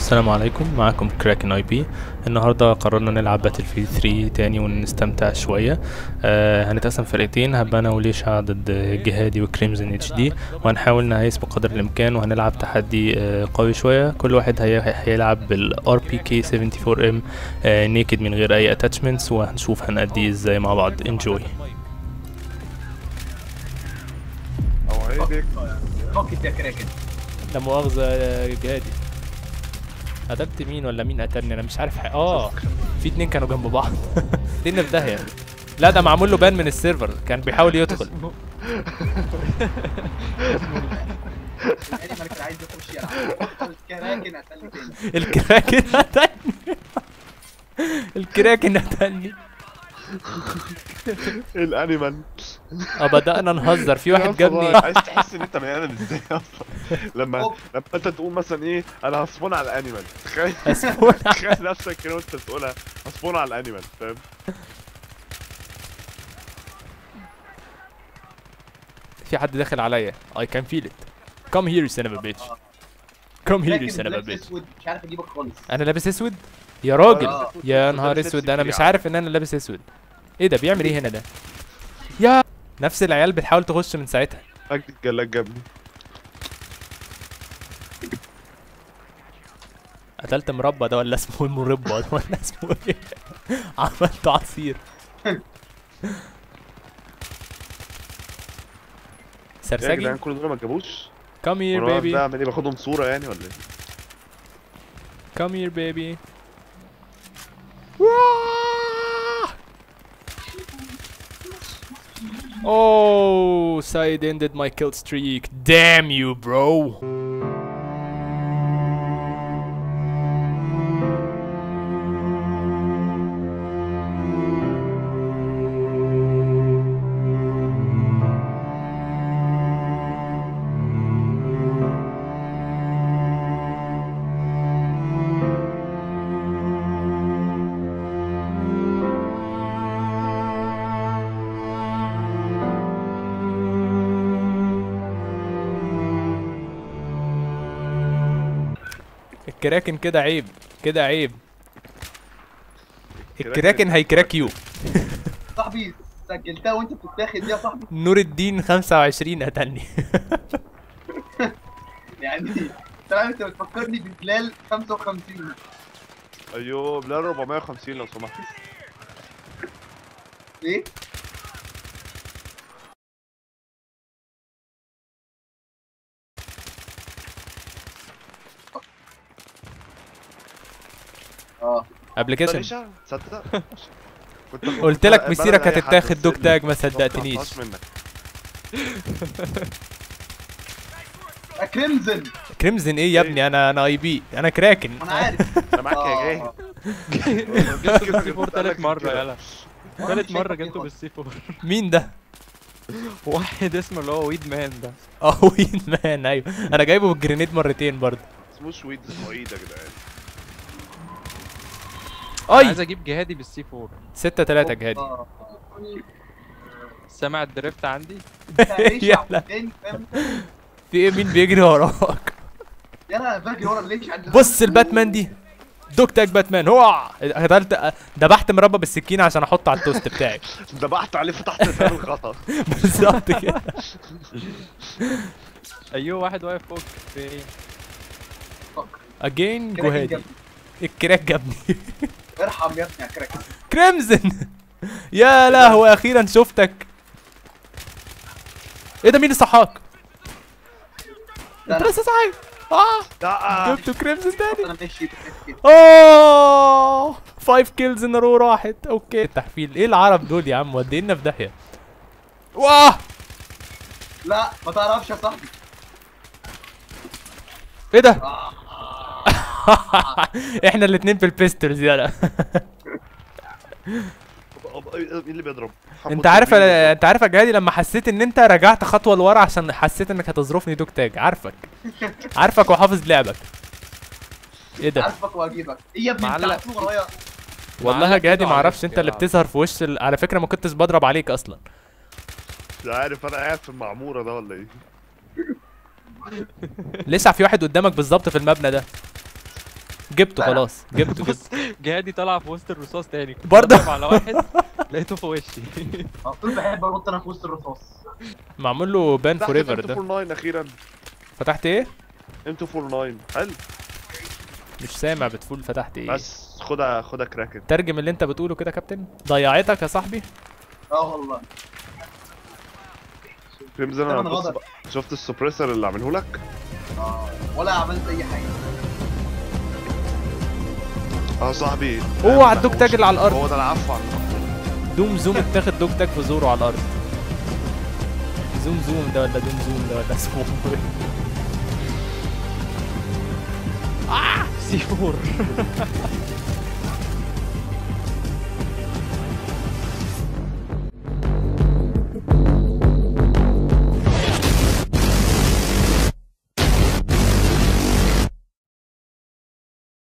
السلام عليكم معكم كراكن اي بي النهارده قررنا نلعب باتل فيلد 3 تاني ونستمتع شويه آه هنتقسم فرقتين هبقى انا وليشا ضد جهادي وكريمزن اتش دي وهنحاول نهيس بقدر الامكان وهنلعب تحدي آه قوي شويه كل واحد هي هيلعب بالار بي كي 74 ام نيكد من غير اي اتاتشمنتس وهنشوف هنأدي ازاي مع بعض انجوي اوعدك فكت يا كراكن لا مؤاخذة يا جهادي قتلت مين ولا مين قتلني انا مش عارف حق. اه في اتنين كانوا جنب بعض اتنين في داهية لا ده معمول له بان من السيرفر كان بيحاول يدخل يعني ما كان عايز يخش يلعب الكراكن قتلني تاني الكراكن قتلني الكراكن قتلني الانيمال اه بدأنا نهزر في واحد جابني عايز تحس ان انت بني ادم ازاي اصلا لما أوف. لما انت تقول مثلا ايه انا هصفون على الانيمال تخيل هصفون على- تخيل نفسك كده وانت بتقولها هصفون على الانيمال فاهم في حد داخل عليا I can feel it come here son of a bitch come here كراكن son of a لابس bitch اسود مش عارف اجيبك خالص انا لابس اسود يا راجل آه. يا نهار لابس اسود لبس انا مش كبير. عارف ان انا لابس اسود ايه ده بيعمل ايه هنا ده يا نفس العيال بتحاول تخش من ساعتها مجد الجلاج جابني قتلت مربى ده ولا اسمه المربى ده ولا اسمه ايه عملت عصير يا سرسجي جدعان كل دول ما جابوش come here وانا واقف baby ده اعمل ايه باخدهم صوره يعني ولا ايه come here baby Oh, Side ended my kill streak. Damn you, bro. الكراكن كده عيب كده عيب الكراكن هيكراك يو صاحبي سجلتها وانت بتتاخد دي يا صاحبي نور الدين 25 قتلني يعني طبعا انت بتفكرني ببلال 55 ايوه بلال 450 لو سمحت ايه؟ اه ابلكيشن ليش تصدق كنت قلت لك بلد مسيرك أي حد هتتاخد دوك بس تاج ما ما صدقتنيش توقعتهاش منك آه، كريمزن كريمزن ايه يا ابني انا انا اي بي انا كراكن انا عارف انا معاك يا جاي آه. جبته بالسي 4 تالت مرة يلا وأنا تالت مش مرة شايفك جبته إيه بالسي 4 مين ده واحد اسمه اللي هو ويد مان ده اه وين مان ايوه انا جايبه بالجرينيد مرتين برضه اسمه سويد اسمه ايه ده يا جدعان أنا عايز اي اجيب جهادي بالسي 4 6 3 جهادي آه. سامع الدريفت عندي أنت ليش يلا. عبداني، فاهم؟ في ايه مين بيجري وراك يلا انا بجري ورا ليش عند بص الباتمان دي دوك تاج باتمان هو قتلت ذبحت مربى بالسكينه عشان احطه على التوست بتاعي ذبحت عليه فتحت لسان الخطا بالظبط كده ايوه واحد واقف فوق في اجين كراكن جهادي جابني. الكراك جابني ارحم يا ابني يا كراكن كريمزن يا لهوي اخيرا شفتك ايه ده مين اللي صحاك لا انت لا لسه صاحي اه لا جبته كريمزن تاني انا ماشي كده. اوه فايف كيلز ان رو راحت اوكي التحفيل ايه العرب دول يا عم ودينا في داهيه واه لا ما تعرفش يا صاحبي ايه ده آه. احنا الاتنين في البيستولز يلا مين اللي بيضرب انت عارف انت عارف يا جهادي لما حسيت ان انت رجعت خطوه لورا عشان حسيت انك هتظرفني دوك تاج عارفك عارفك وحافظ لعبك ايه ده عارفك واجيبك ايه يا ابني انت معلق. عارفه ورايا والله يا معلق جهادي إيده ما على اعرفش انت اللي الدراع. بتظهر في وش ال... على فكره ما كنتش بضرب عليك اصلا مش عارف انا قاعد في المعموره ده ولا ايه لسه في واحد قدامك بالظبط في المبنى ده جبته خلاص جبته جبته بص جهادي طلع في وسط الرصاص تاني كنت برضه؟ بضرب على واحد لقيته في وشي على طول بحب انط انا في وسط الرصاص معمول له بان فتحت فور ايفر ام ده 249 اخيرا فتحت ايه ام 249 حلو مش سامع بتقول فتحت ايه بس خدها خدها كراكن ترجم اللي انت بتقوله كده يا كابتن ضيعتك يا صاحبي اه والله كريمزون ده انا من بص غضب. بقى. شفت السبريسر اللي عامله لك اه ولا عملت اي حاجه اه صاحبي اوعى لا، الدوج هو تاج مش- اللي على الارض هو ده العفو على دوم زوم اتاخد دوج تاج في زوره على الارض زوم زوم ده ولا دوم زوم ده ولا اسمه إيه؟ سي 4